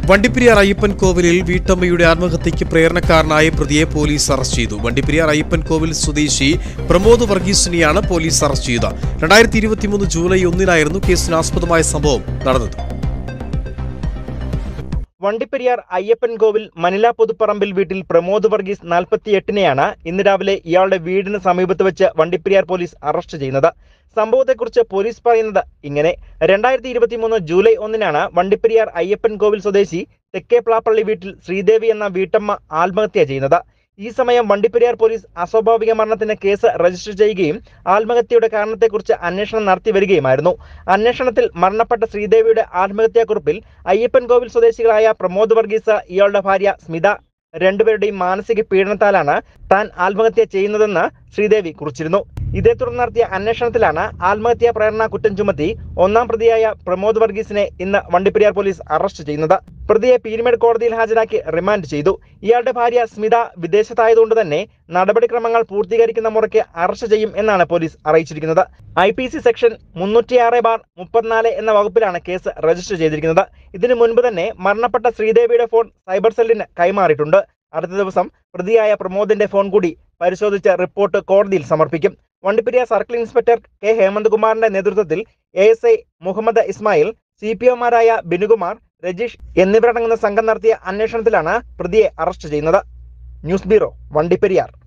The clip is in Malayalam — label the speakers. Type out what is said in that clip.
Speaker 1: വണ്ടിപ്പെരിയാർ അയ്യപ്പൻ കോവിലിൽ വീട്ടമ്മയുടെ ആത്മഹത്യയ്ക്ക് പ്രേരണക്കാരനായ പ്രതിയെ പോലീസ് അറസ്റ്റ് ചെയ്തു വണ്ടിപ്പെരിയാർ അയ്യപ്പൻ കോവിൽ സ്വദേശി പ്രമോദ് വർഗീസിനെയാണ് പോലീസ് അറസ്റ്റ് ചെയ്തത് രണ്ടായിരത്തി ഇരുപത്തിമൂന്ന് ജൂലൈ ഒന്നിനായിരുന്നു കേസിന് ആസ്പദമായ സംഭവം നടന്നത്
Speaker 2: വണ്ടിപ്പെരിയാർ അയ്യപ്പൻ കോവിൽ മനില പൊതുപ്പറമ്പിൽ വീട്ടിൽ പ്രമോദ് വർഗീസ് നാൽപ്പത്തിയെട്ടിനെയാണ് ഇന്ന് രാവിലെ ഇയാളുടെ വീടിന് സമീപത്ത് വെച്ച് വണ്ടിപ്പെരിയാർ പോലീസ് അറസ്റ്റ് ചെയ്യുന്നത് സംഭവത്തെക്കുറിച്ച് പോലീസ് പറയുന്നത് ഇങ്ങനെ രണ്ടായിരത്തി ഇരുപത്തിമൂന്ന് ജൂലൈ ഒന്നിനാണ് വണ്ടിപ്പെരിയാർ അയ്യപ്പൻ കോവിൽ സ്വദേശി തെക്കേ പ്ലാപ്പള്ളി വീട്ടിൽ ശ്രീദേവി എന്ന വീട്ടമ്മ ആത്മഹത്യ ചെയ്യുന്നത് ഈ സമയം വണ്ടിപ്പെരിയാർ പോലീസ് അസ്വാഭാവിക മരണത്തിന് കേസ് രജിസ്റ്റർ ചെയ്യുകയും ആത്മഹത്യയുടെ കാരണത്തെക്കുറിച്ച് അന്വേഷണം നടത്തി വരികയുമായിരുന്നു അന്വേഷണത്തിൽ മരണപ്പെട്ട ശ്രീദേവിയുടെ ആത്മഹത്യാക്കുറിപ്പിൽ അയ്യപ്പൻ കോവിൽ സ്വദേശികളായ പ്രമോദ് വർഗീസ് ഇയാളുടെ ഭാര്യ സ്മിത രണ്ടുപേരുടെയും മാനസിക പീഡനത്താലാണ് താൻ ആത്മഹത്യ ചെയ്യുന്നതെന്ന് ശ്രീദേവി കുറിച്ചിരുന്നു ഇതേ തുടർന്ന് നടത്തിയ അന്വേഷണത്തിലാണ് ആത്മഹത്യാ പ്രേരണ കുറ്റം ചുമത്തി ഒന്നാം പ്രതിയായ പ്രമോദ് വർഗീസിനെ ഇന്ന് വണ്ടിപ്പെരിയാർ പോലീസ് അറസ്റ്റ് ചെയ്യുന്നത് പ്രതിയെ പീരുമേട് കോടതിയിൽ ഹാജരാക്കി റിമാൻഡ് ചെയ്തു ഇയാളുടെ ഭാര്യ സ്മിത വിദേശത്തായതുകൊണ്ട് തന്നെ നടപടിക്രമങ്ങൾ പൂർത്തീകരിക്കുന്ന മുറയ്ക്ക് അറസ്റ്റ് ചെയ്യും എന്നാണ് പോലീസ് അറിയിച്ചിരിക്കുന്നത് ഐ പി സി സെക്ഷൻ മുന്നൂറ്റിയാറ് ബാർ മുപ്പത്തിനാല് എന്ന വകുപ്പിലാണ് കേസ് രജിസ്റ്റർ ചെയ്തിരിക്കുന്നത് ഇതിനു മുൻപ് തന്നെ മരണപ്പെട്ട ശ്രീദേവിയുടെ ഫോൺ സൈബർ സെല്ലിന് കൈമാറിയിട്ടുണ്ട് അടുത്ത ദിവസം പ്രതിയായ പ്രമോദിന്റെ ഫോൺ കൂടി പരിശോധിച്ച റിപ്പോർട്ട് കോടതിയിൽ സമർപ്പിക്കും Vandiperiyar circle inspector K Hemanth കുമാറിന്റെ നേതൃത്വത്തിൽ A S I Muhammad Ismail C P ഒമാരായ ബിനുകുമാർ രജീഷ് എന്നിവരടങ്ങുന്ന സംഘം നടത്തിയ അന്വേഷണത്തിലാണ് പ്രതിയെ അറസ്റ്റ് ചെയ്യുന്നത് ന്യൂസ് ബ്യൂറോ വണ്ടിപ്പെരിയാർ